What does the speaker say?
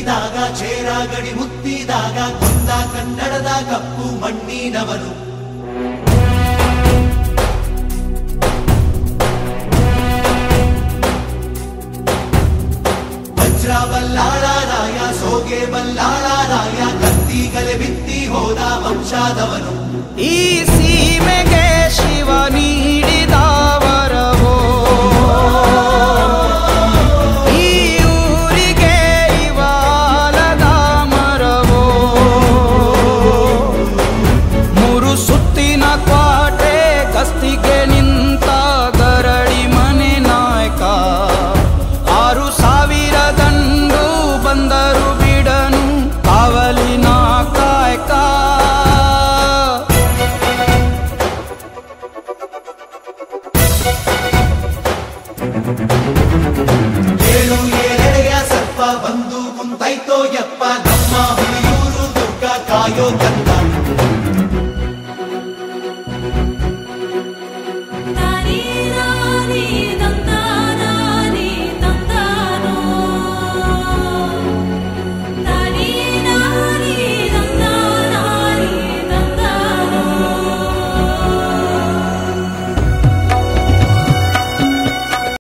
ಮೆತ್ತಿದಾಗ ಚೇರ ಗಡಿ ಮುತ್ತಿದಾಗ ಕೊಂದ ಕನ್ನಡದ ಕಪ್ಪು ಮಣ್ಣಿನವನು ವಜ್ರ ಬಲ್ಲಾಳರಾಯ ಸೋಗೆ ಬಲ್ಲಾಳರಾಯ ಕತ್ತಿಗಲೆ ಬಿತ್ತಿ ಹೋದ ವಂಶಾದವನು ಈ ಸೀಮೆಗೆ ಶಿವ ನೀಡಿದ